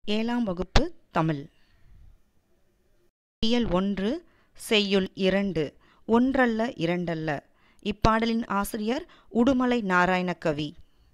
ஏழாம் வகுப்பு தமிழ் இயல் ஒன்று செய்யுள் இரண்டு ஒன்றல்ல இரண்டல்ல இப்பாடலின் ஆசிரியர் உடுமலை நாராயணகவி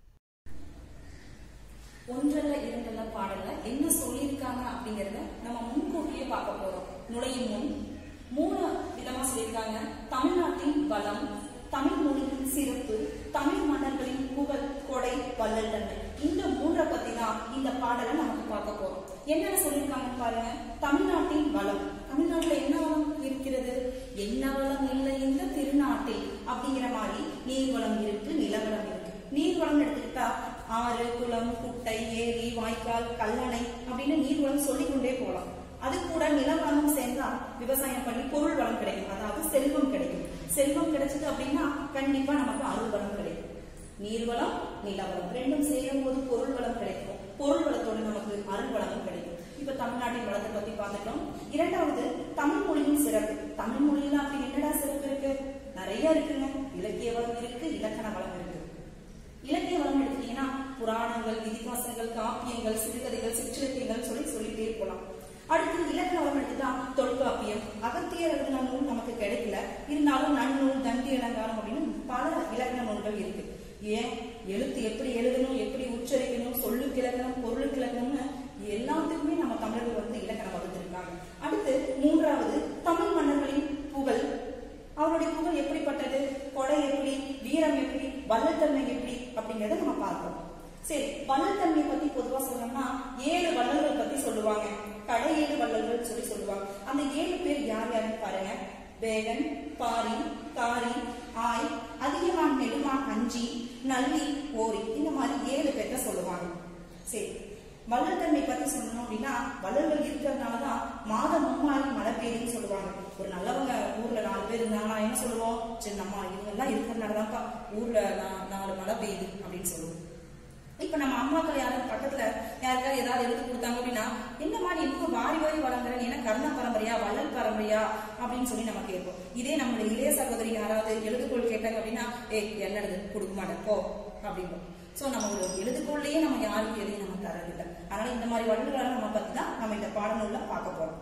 ஒன்றல்ல இரண்டல்ல பாடல்ல என்ன சொல்லியிருக்காங்க அப்படிங்கறத நம்ம முன்கூட்டியே பார்க்க போறோம் நுழையும் முன் மூணு விதமா சொல்லியிருக்காங்க தமிழ்நாட்டின் வளம் தமிழ் மொழியின் சிறப்பு தமிழ் மன்னர்களின் புகழ் கொடை வள்ளல் தன்மை இந்த மூன்றை பத்தி தான் இந்த பாடலை நமக்கு பார்க்க போறோம் என்னென்ன சொல்லியிருக்காங்கன்னு பாருங்க தமிழ்நாட்டின் வளம் தமிழ்நாட்டுல என்ன வளம் இருக்கிறது என்ன வளம் இல்லை இந்த திருநாட்டில் அப்படிங்கிற மாதிரி நீர் வளம் இருக்கு நிலவளம் இருக்கு நீர்வளம் எடுத்துக்கிட்டா ஆறு குளம் குட்டை ஏரி வாய்க்கால் கல்லணை அப்படின்னு நீர்வளம் சொல்லிக்கொண்டே போகலாம் அது கூட நிலவளமும் சேர்ந்தா விவசாயம் பண்ணி பொருள் வளம் கிடைக்கும் அதாவது செல்வம் கிடைக்கும் செல்வம் கிடைச்சது அப்படின்னா கண்டிப்பா நமக்கு அருள் வளம் கிடைக்கும் நீர்வளம் நிலவளம் ரெண்டும் சேரும் போது பொருள் வளம் கிடைக்கும் பொருள் வளத்தோட நமக்கு அருள் வளமும் கிடைக்கும் இப்ப தமிழ்நாட்டின் வளத்தை பத்தி பார்த்துட்டோம் இரண்டாவது தமிழ் மொழியின் சிறப்பு தமிழ் மொழியில அப்படி என்னடா சிறப்பு இருக்கு நிறைய இருக்குங்க இலக்கிய வளம் இருக்கு இலக்கண வளம் இருக்கு இலக்கிய வளம் எடுத்தீங்கன்னா புராணங்கள் இதிகாசங்கள் காப்பியங்கள் சிறுகதைகள் சிற்றிலக்கியங்கள் சொல்லி சொல்லிட்டே போலாம் அடுத்து இலக்கண வளம் எடுத்துட்டா தொல்காப்பியம் அகத்தியர் எழுதின நூல் நமக்கு கிடைக்கல இருந்தாலும் நன்னூல் தண்டி அலங்காரம் அப்படின்னு பல இலக்கண நூல்கள் இருக்கு ஏன் எழுத்து எப்படி எழுதணும் எப்படி உச்சரிக்கணும் சொல்லுக்கு இலக்கணம் பொருளுக்கு இலக்கணம்னு எல்லாத்துக்குமே நம்ம தமிழர்கள் வந்து இலக்கணம் வகுத்திருக்காங்க அடுத்து மூன்றாவது தமிழ் மன்னர்களின் புகழ் அவருடைய புகழ் எப்படிப்பட்டது கொடை எப்படி வீரம் எப்படி வள்ளத்தன்மை எப்படி அப்படிங்கறத நம்ம பார்ப்போம் சரி வள்ளத்தன்மை பத்தி பொதுவா சொல்லணும்னா ஏழு வள்ளல்கள் பத்தி சொல்லுவாங்க கடை ஏழு வள்ளல்கள் சொல்லி சொல்லுவாங்க அந்த ஏழு பேர் யார் யாருன்னு பாருங்க வேகன் பாரி காரி ஆய் அதிகமான் நெடுமான் அஞ்சி நல்லி ஓரி இந்த மாதிரி ஏழு பேர்த்த சொல்லுவாங்க சரி வள்ளல்தன்மை பத்தி சொல்லணும் அப்படின்னா வள்ளல்கள் இருக்கிறதுனாலதான் மாதம் மும்மாறி மழை பெய்யுதுன்னு சொல்லுவாங்க ஒரு நல்லவங்க ஊர்ல நாலு பேர் இருந்தாங்கன்னா என்ன சொல்லுவோம் சரி நம்ம இவங்க எல்லாம் இருக்கிறதுனாலதான்ப்பா ஊர்ல நா- நாலு மழை பெய்யுது அப்படின்னு சொல்லுவோம் இப்ப நம்ம அம்மாக்கள் யாரும் பக்கத்துல யாருக்காவது ஏதாவது எடுத்து கொடுத்தாங்க அப்படின்னா என்ன மாதிரி இப்போ வாரி வாரி வளர்ந்துறேன் ஏன்னா கர்ண பரம்பரையா வள்ளல் பரம்பரையா அப்படின்னு சொல்லி நம்ம கேட்போம் இதே நம்மளுடைய இளைய சகோதரி யாராவது எழுதுகோள் கேட்டாங்க அப்படின்னா ஏய் என்னது கொடுக்க மாட்டேன் போ அப்படின்போம் சோ நம்ம ஒரு எழுதுகோள்லயே நம்ம யாருக்கும் எதையும் நம்ம தரதில்லை அதனால இந்த மாதிரி வள்ளல்களை நம்ம பத்தி தான் நம்ம இந்த பாடநூல்ல பார்க்க போறோம்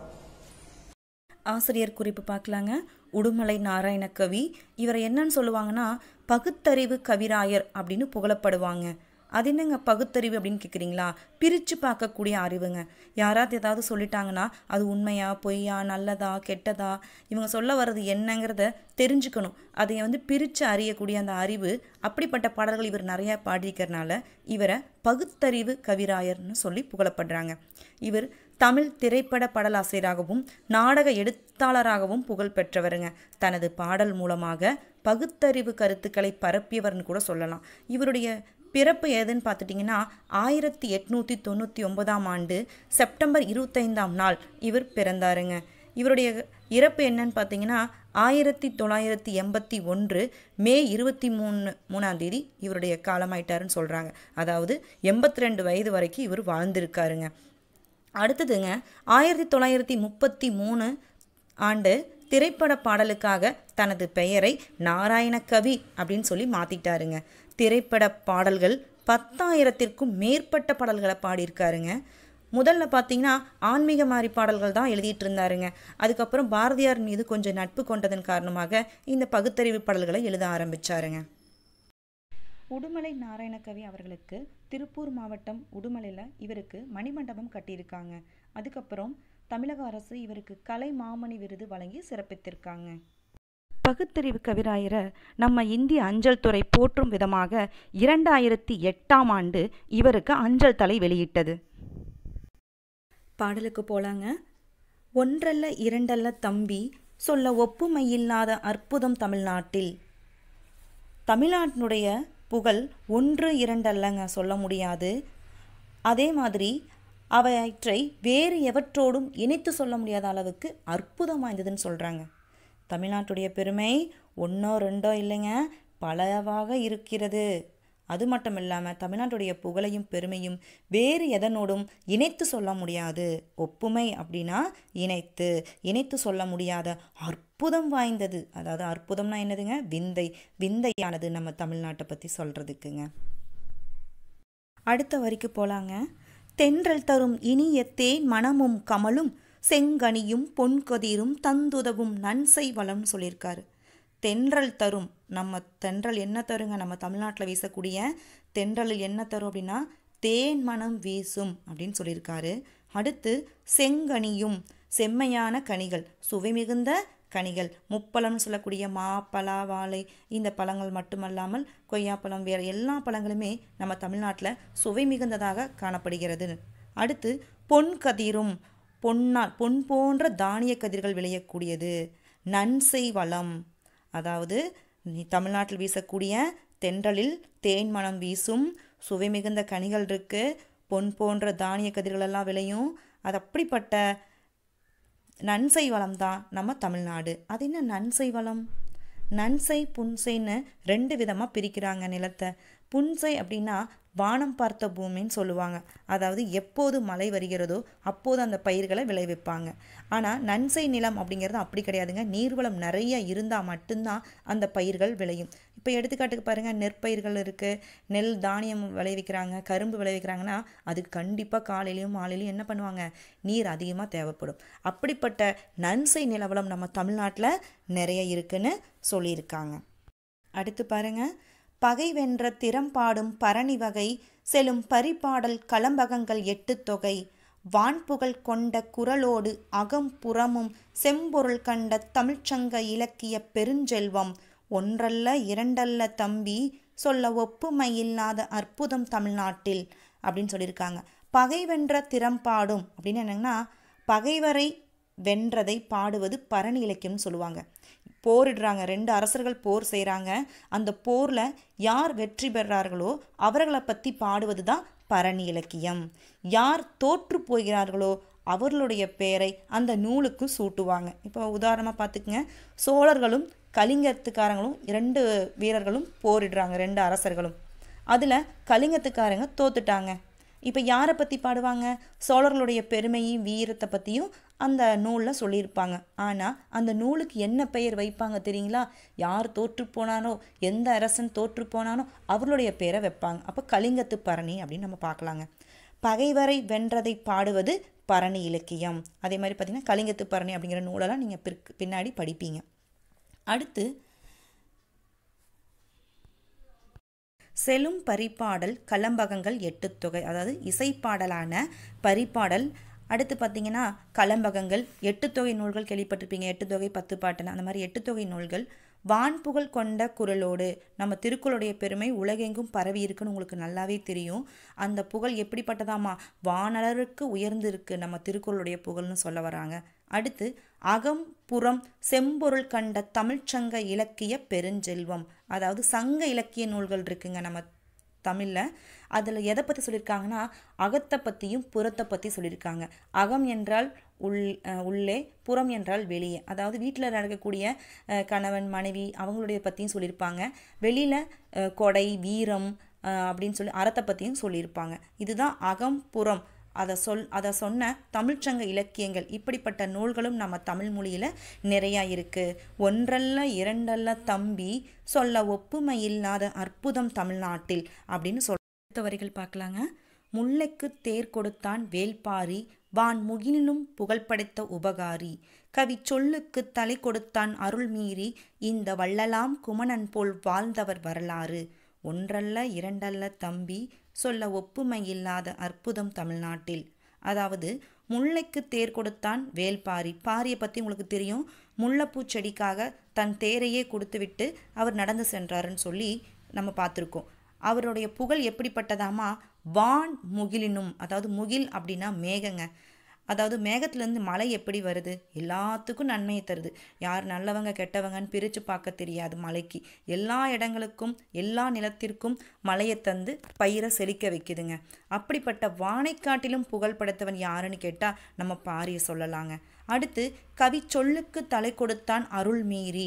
ஆசிரியர் குறிப்பு பார்க்கலாங்க உடுமலை நாராயணகவி இவரை என்னன்னு சொல்லுவாங்கன்னா பகுத்தறிவு கவிராயர் அப்படின்னு புகழப்படுவாங்க அது என்னங்க பகுத்தறிவு அப்படின்னு கேட்குறீங்களா பிரித்து பார்க்கக்கூடிய அறிவுங்க யாராவது ஏதாவது சொல்லிட்டாங்கன்னா அது உண்மையா பொய்யா நல்லதா கெட்டதா இவங்க சொல்ல வர்றது என்னங்கிறத தெரிஞ்சுக்கணும் அதை வந்து பிரித்து அறியக்கூடிய அந்த அறிவு அப்படிப்பட்ட பாடல்கள் இவர் நிறையா பாடியிருக்கிறனால இவரை பகுத்தறிவு கவிராயர்னு சொல்லி புகழப்படுறாங்க இவர் தமிழ் திரைப்பட பாடலாசிரியராகவும் நாடக எழுத்தாளராகவும் புகழ் பெற்றவருங்க தனது பாடல் மூலமாக பகுத்தறிவு கருத்துக்களை பரப்பியவர்னு கூட சொல்லலாம் இவருடைய பிறப்பு எதுன்னு பார்த்துட்டிங்கன்னா ஆயிரத்தி எட்நூற்றி தொண்ணூற்றி ஒன்பதாம் ஆண்டு செப்டம்பர் இருபத்தைந்தாம் நாள் இவர் பிறந்தாருங்க இவருடைய இறப்பு என்னன்னு பார்த்தீங்கன்னா ஆயிரத்தி தொள்ளாயிரத்தி எண்பத்தி ஒன்று மே இருபத்தி மூணு மூணாம் தேதி இவருடைய காலமாயிட்டாருன்னு சொல்கிறாங்க அதாவது எண்பத்தி ரெண்டு வயது வரைக்கும் இவர் வாழ்ந்திருக்காருங்க அடுத்ததுங்க ஆயிரத்தி தொள்ளாயிரத்தி முப்பத்தி மூணு ஆண்டு திரைப்பட பாடலுக்காக தனது பெயரை நாராயணகவி அப்படின்னு சொல்லி மாத்திட்டாருங்க திரைப்பட பாடல்கள் பத்தாயிரத்திற்கும் மேற்பட்ட பாடல்களை பாடியிருக்காருங்க முதல்ல பார்த்தீங்கன்னா ஆன்மீக மாதிரி பாடல்கள் தான் எழுதிட்டு இருந்தாருங்க அதுக்கப்புறம் பாரதியார் மீது கொஞ்சம் நட்பு கொண்டதன் காரணமாக இந்த பகுத்தறிவு பாடல்களை எழுத ஆரம்பிச்சாருங்க உடுமலை நாராயணகவி அவர்களுக்கு திருப்பூர் மாவட்டம் உடுமலையில் இவருக்கு மணிமண்டபம் கட்டியிருக்காங்க அதுக்கப்புறம் தமிழக அரசு இவருக்கு கலை மாமணி விருது வழங்கி சிறப்பித்திருக்காங்க பகுத்தறிவு கவிராயரை நம்ம இந்திய அஞ்சல் துறை போற்றும் விதமாக இரண்டாயிரத்தி எட்டாம் ஆண்டு இவருக்கு அஞ்சல் தலை வெளியிட்டது பாடலுக்கு போலாங்க ஒன்றல்ல இரண்டல்ல தம்பி சொல்ல ஒப்புமையில்லாத அற்புதம் தமிழ்நாட்டில் தமிழ்நாட்டினுடைய புகழ் ஒன்று இரண்டல்லங்க சொல்ல முடியாது அதே மாதிரி அவற்றை வேறு எவற்றோடும் இணைத்து சொல்ல முடியாத அளவுக்கு அற்புதம் வாய்ந்ததுன்னு சொல்கிறாங்க தமிழ்நாட்டுடைய பெருமை ஒன்றோ ரெண்டோ இல்லைங்க பலவாக இருக்கிறது அது மட்டும் இல்லாமல் தமிழ்நாட்டுடைய புகழையும் பெருமையும் வேறு எதனோடும் இணைத்து சொல்ல முடியாது ஒப்புமை அப்படின்னா இணைத்து இணைத்து சொல்ல முடியாத அற்புதம் வாய்ந்தது அதாவது அற்புதம்னா என்னதுங்க விந்தை விந்தையானது நம்ம தமிழ்நாட்டை பற்றி சொல்கிறதுக்குங்க அடுத்த வரிக்கு போலாங்க தென்றல் தரும் இனிய தேன் மணமும் கமலும் செங்கனியும் பொன்கதிரும் தந்துதவும் நன்சை வளம்னு சொல்லியிருக்காரு தென்றல் தரும் நம்ம தென்றல் என்ன தருங்க நம்ம தமிழ்நாட்டில் வீசக்கூடிய தென்றலில் என்ன தரும் அப்படின்னா தேன் மனம் வீசும் அப்படின்னு சொல்லியிருக்காரு அடுத்து செங்கனியும் செம்மையான கனிகள் சுவை மிகுந்த கனிகள் முப்பழம்னு சொல்லக்கூடிய மா பலா வாழை இந்த பழங்கள் மட்டுமல்லாமல் கொய்யாப்பழம் வேறு எல்லா பழங்களுமே நம்ம தமிழ்நாட்டில் சுவை மிகுந்ததாக காணப்படுகிறது அடுத்து பொன் கதிரும் பொன்னால் பொன் போன்ற தானிய கதிர்கள் விளையக்கூடியது நன்செய் வளம் அதாவது நீ தமிழ்நாட்டில் வீசக்கூடிய தென்றலில் தேன் மனம் வீசும் சுவை மிகுந்த கனிகள் இருக்கு பொன் போன்ற தானிய கதிர்கள் எல்லாம் விளையும் அது அப்படிப்பட்ட நன்சை வளம் தான் நம்ம தமிழ்நாடு அது என்ன நன்சை வளம் நன்சை புன்சைன்னு ரெண்டு விதமாக பிரிக்கிறாங்க நிலத்தை புன்சை அப்படின்னா வானம் பார்த்த பூமின்னு சொல்லுவாங்க அதாவது எப்போது மழை வருகிறதோ அப்போது அந்த பயிர்களை விளைவிப்பாங்க ஆனால் நன்சை நிலம் அப்படிங்கிறது அப்படி கிடையாதுங்க நீர்வளம் நிறைய இருந்தால் மட்டும்தான் அந்த பயிர்கள் விளையும் இப்போ எடுத்துக்காட்டுக்கு பாருங்கள் நெற்பயிர்கள் இருக்குது நெல் தானியம் விளைவிக்கிறாங்க கரும்பு விளைவிக்கிறாங்கன்னா அதுக்கு கண்டிப்பாக காலையிலையும் மாலையிலையும் என்ன பண்ணுவாங்க நீர் அதிகமாக தேவைப்படும் அப்படிப்பட்ட நன்சை நிலவளம் நம்ம தமிழ்நாட்டில் நிறைய இருக்குன்னு சொல்லியிருக்காங்க அடுத்து பாருங்க பகை வென்ற திறம்பாடும் பரணி வகை செலும் பரிபாடல் கலம்பகங்கள் எட்டு தொகை வான்புகழ் கொண்ட குரலோடு அகம் புறமும் செம்பொருள் கண்ட தமிழ்ச்சங்க இலக்கிய பெருஞ்செல்வம் ஒன்றல்ல இரண்டல்ல தம்பி சொல்ல ஒப்புமை இல்லாத அற்புதம் தமிழ்நாட்டில் அப்படின்னு சொல்லியிருக்காங்க பகை வென்ற திறம்பாடும் அப்படின்னு என்னங்கன்னா பகைவரை வென்றதை பாடுவது பரணி இலக்கியம்னு சொல்லுவாங்க போரிடுறாங்க ரெண்டு அரசர்கள் போர் செய்கிறாங்க அந்த போரில் யார் வெற்றி பெறார்களோ அவர்களை பற்றி பாடுவது தான் பரணி இலக்கியம் யார் தோற்று போகிறார்களோ அவர்களுடைய பெயரை அந்த நூலுக்கு சூட்டுவாங்க இப்போ உதாரணமாக பார்த்துக்குங்க சோழர்களும் கலிங்கத்துக்காரங்களும் இரண்டு வீரர்களும் போரிடுறாங்க ரெண்டு அரசர்களும் அதில் கலிங்கத்துக்காரங்க தோத்துட்டாங்க இப்போ யாரை பற்றி பாடுவாங்க சோழர்களுடைய பெருமையும் வீரத்தை பற்றியும் அந்த நூலில் சொல்லியிருப்பாங்க ஆனால் அந்த நூலுக்கு என்ன பெயர் வைப்பாங்க தெரியுங்களா யார் தோற்று போனானோ எந்த அரசன் தோற்று போனானோ அவர்களுடைய பெயரை வைப்பாங்க அப்போ கலிங்கத்து பரணி அப்படின்னு நம்ம பார்க்கலாங்க பகைவரை வென்றதை பாடுவது பரணி இலக்கியம் அதே மாதிரி பார்த்திங்கன்னா கலிங்கத்து பரணி அப்படிங்கிற நூலெல்லாம் நீங்கள் பிற்கு பின்னாடி படிப்பீங்க அடுத்து செலும் பரிபாடல் கலம்பகங்கள் எட்டுத்தொகை அதாவது இசைப்பாடலான பரிபாடல் அடுத்து பார்த்தீங்கன்னா கலம்பகங்கள் எட்டுத்தொகை நூல்கள் கேள்விப்பட்டிருப்பீங்க எட்டுத்தொகை பத்து பாட்டுன்னு அந்த மாதிரி எட்டுத்தொகை நூல்கள் வான்புகழ் கொண்ட குரலோடு நம்ம திருக்குறளுடைய பெருமை உலகெங்கும் பரவி இருக்குன்னு உங்களுக்கு நல்லாவே தெரியும் அந்த புகழ் எப்படிப்பட்டதாமா வானளருக்கு உயர்ந்து இருக்கு நம்ம திருக்குறளுடைய புகழ்னு சொல்ல வராங்க அடுத்து அகம் புறம் செம்பொருள் கண்ட தமிழ்ச்சங்க இலக்கிய பெருஞ்செல்வம் அதாவது சங்க இலக்கிய நூல்கள் இருக்குங்க நம்ம தமிழில் அதில் எதை பற்றி சொல்லியிருக்காங்கன்னா அகத்தை பற்றியும் புறத்தை பற்றி சொல்லியிருக்காங்க அகம் என்றால் உள் உள்ளே புறம் என்றால் வெளியே அதாவது வீட்டில் நடக்கக்கூடிய கணவன் மனைவி அவங்களுடைய பற்றியும் சொல்லியிருப்பாங்க வெளியில் கொடை வீரம் அப்படின்னு சொல்லி அறத்தை பற்றியும் சொல்லியிருப்பாங்க இதுதான் அகம் புறம் அதை சொல் அதை சொன்ன தமிழ்ச்சங்க இலக்கியங்கள் இப்படிப்பட்ட நூல்களும் நம்ம தமிழ் மொழியில் நிறையா இருக்குது ஒன்றல்ல இரண்டல்ல தம்பி சொல்ல ஒப்புமை இல்லாத அற்புதம் தமிழ்நாட்டில் அப்படின்னு சொல் அடுத்த வரிகள் பார்க்கலாங்க முல்லைக்கு தேர் கொடுத்தான் வேல்பாரி வான் முகிலினும் புகழ்படைத்த உபகாரி கவி சொல்லுக்கு தலை கொடுத்தான் அருள் மீறி இந்த வள்ளலாம் குமணன் போல் வாழ்ந்தவர் வரலாறு ஒன்றல்ல இரண்டல்ல தம்பி சொல்ல ஒப்புமை இல்லாத அற்புதம் தமிழ்நாட்டில் அதாவது முல்லைக்கு தேர் கொடுத்தான் வேல்பாரி பாரியை பற்றி உங்களுக்கு தெரியும் முல்லைப்பூ செடிக்காக தன் தேரையே கொடுத்துவிட்டு அவர் நடந்து சென்றாருன்னு சொல்லி நம்ம பார்த்துருக்கோம் அவருடைய புகழ் எப்படிப்பட்டதாமா வான் முகிலினும் அதாவது முகில் அப்படின்னா மேகங்க அதாவது மேகத்துலேருந்து மழை எப்படி வருது எல்லாத்துக்கும் நன்மையை தருது யார் நல்லவங்க கெட்டவங்கன்னு பிரித்து பார்க்க தெரியாது மழைக்கு எல்லா இடங்களுக்கும் எல்லா நிலத்திற்கும் மழையை தந்து பயிரை செழிக்க வைக்குதுங்க அப்படிப்பட்ட வானை காட்டிலும் புகழ் படைத்தவன் யாருன்னு கேட்டால் நம்ம பாரியை சொல்லலாங்க அடுத்து கவி சொல்லுக்கு தலை கொடுத்தான் அருள் மீறி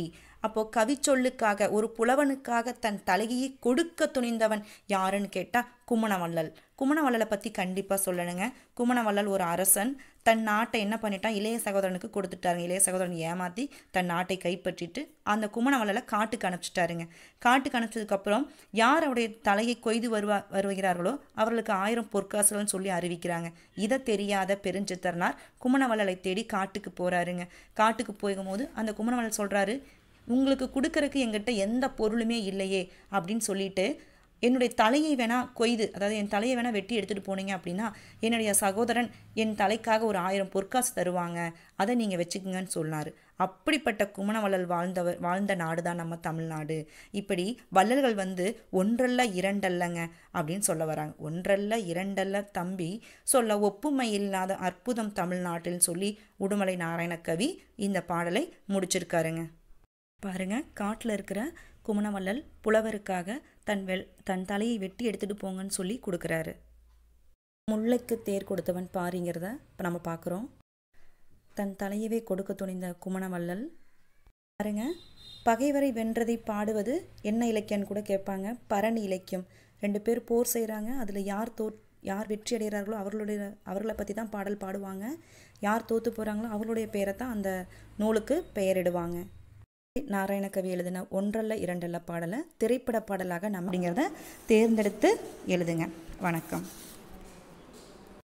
அப்போ கவிச்சொல்லுக்காக ஒரு புலவனுக்காக தன் தலையை கொடுக்க துணிந்தவன் யாருன்னு கேட்டா குமணவள்ளல் குமணவள்ளலை பத்தி கண்டிப்பா சொல்லணுங்க குமணவள்ளல் ஒரு அரசன் தன் நாட்டை என்ன பண்ணிட்டான் இளைய சகோதரனுக்கு கொடுத்துட்டாருங்க இளைய சகோதரன் ஏமாத்தி தன் நாட்டை கைப்பற்றிட்டு அந்த குமணவள்ளலை காட்டுக்கு அனுப்பிச்சிட்டாருங்க காட்டுக்கு அனுப்பிச்சதுக்கு அப்புறம் யார் அவருடைய தலையை கொய்து வருவா வருகிறார்களோ அவர்களுக்கு ஆயிரம் பொற்காசுகள்னு சொல்லி அறிவிக்கிறாங்க இதை தெரியாத பெருஞ்சித்தரனார் குமணவள்ளலை தேடி காட்டுக்கு போறாருங்க காட்டுக்கு போகும்போது அந்த குமணவள்ளல் சொல்றாரு உங்களுக்கு கொடுக்கறதுக்கு எங்கிட்ட எந்த பொருளுமே இல்லையே அப்படின்னு சொல்லிட்டு என்னுடைய தலையை வேணா கொய்து அதாவது என் தலையை வேணா வெட்டி எடுத்துகிட்டு போனீங்க அப்படின்னா என்னுடைய சகோதரன் என் தலைக்காக ஒரு ஆயிரம் பொற்காசு தருவாங்க அதை நீங்கள் வச்சுக்கோங்கன்னு சொன்னார் அப்படிப்பட்ட குமணவள்ளல் வாழ்ந்தவர் வாழ்ந்த நாடு தான் நம்ம தமிழ்நாடு இப்படி வள்ளல்கள் வந்து ஒன்றல்ல இரண்டல்லங்க அப்படின்னு சொல்ல வராங்க ஒன்றல்ல இரண்டல்ல தம்பி சொல்ல ஒப்புமை இல்லாத அற்புதம் தமிழ்நாட்டில் சொல்லி உடுமலை நாராயண கவி இந்த பாடலை முடிச்சிருக்காருங்க பாருங்க காட்டில் இருக்கிற குமணவள்ளல் புலவருக்காக தன் வெள் தன் தலையை வெட்டி எடுத்துட்டு போங்கன்னு சொல்லி கொடுக்குறாரு முல்லைக்கு தேர் கொடுத்தவன் பாரிங்கிறத இப்போ நம்ம பார்க்குறோம் தன் தலையவே கொடுக்க துணிந்த குமணவள்ளல் பாருங்க பகைவரை வென்றதை பாடுவது என்ன இலக்கியம்னு கூட கேட்பாங்க பரணி இலக்கியம் ரெண்டு பேர் போர் செய்கிறாங்க அதில் யார் தோ யார் வெற்றி அடைகிறார்களோ அவர்களுடைய அவர்களை பற்றி தான் பாடல் பாடுவாங்க யார் தோற்று போகிறாங்களோ அவர்களுடைய பெயரை தான் அந்த நூலுக்கு பெயரிடுவாங்க நாராயணகவி எழுதின ஒன்றல்ல இரண்டல்ல பாடலை திரைப்பட பாடலாக நம்ம அப்படிங்கிறத தேர்ந்தெடுத்து எழுதுங்க வணக்கம்